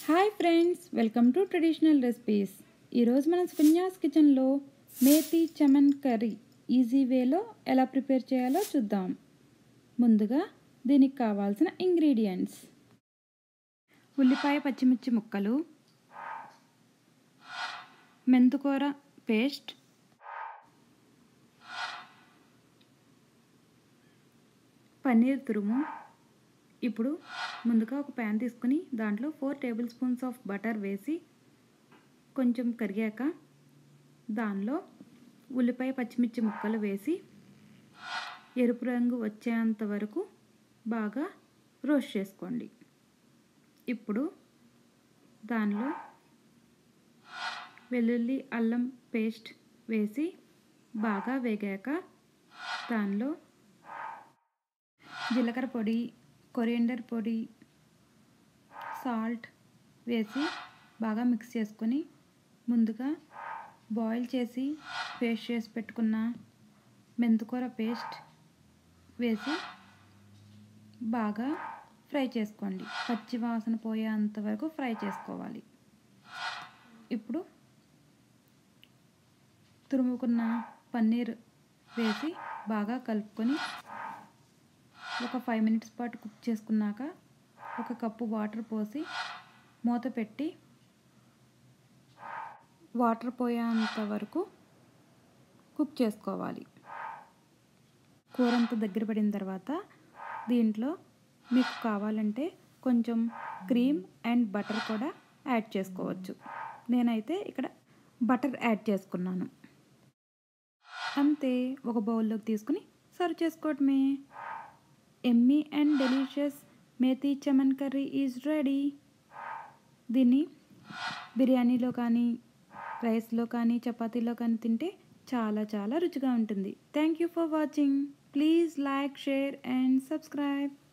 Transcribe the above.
hi friends welcome to traditional recipes ఈరోజు మన స్విన్యాస్ కిచెన్లో మేతి చమన్ కర్రీ ఈజీ వేలో ఎలా ప్రిపేర్ చేయాలో చూద్దాం ముందుగా దీనికి కావాల్సిన ఇంగ్రీడియంట్స్ ఉల్లిపాయ పచ్చిమిర్చి ముక్కలు మెంతుకూర పేస్ట్ పన్నీర్ తురుము ఇప్పుడు ముందుగా ఒక ప్యాన్ తీసుకుని దాంట్లో four tablespoons of butter వేసి కొంచెం కరిగాక దానిలో ఉల్లిపాయ పచ్చిమిర్చి ముక్కలు వేసి ఎరుపు రంగు వచ్చేంత వరకు బాగా రోస్ట్ చేసుకోండి ఇప్పుడు దానిలో వెల్లుల్లి అల్లం పేస్ట్ వేసి బాగా వేగాక దానిలో జీలకర్ర పొడి కొరియండర్ పొడి సాల్ట్ వేసి బాగా మిక్స్ చేసుకొని ముందుగా బాయిల్ చేసి పేస్ట్ చేసి పెట్టుకున్న మెంతుకూర పేస్ట్ వేసి బాగా ఫ్రై చేసుకోండి పచ్చి వాసన పోయేంత వరకు ఫ్రై చేసుకోవాలి ఇప్పుడు తురుముకున్న పన్నీర్ వేసి బాగా కలుపుకొని ఒక ఫైవ్ మినిట్స్ పాటు కుక్ చేసుకున్నాక ఒక కప్పు వాటర్ పోసి మూత పెట్టి వాటర్ పోయేంత వరకు కుక్ చేసుకోవాలి కూర అంతా దగ్గర పడిన తర్వాత దీంట్లో మీకు కావాలంటే కొంచెం క్రీమ్ అండ్ బటర్ కూడా యాడ్ చేసుకోవచ్చు నేనైతే ఇక్కడ బటర్ యాడ్ చేసుకున్నాను అంతే ఒక బౌల్లోకి తీసుకుని సర్వ్ చేసుకోవటమే yummy and delicious methi chaman curry is ready దీన్ని బిర్యానీలో కానీ రైస్లో కానీ చపాతీలో కానీ తింటే చాలా చాలా రుచిగా ఉంటుంది thank you for watching please like share and subscribe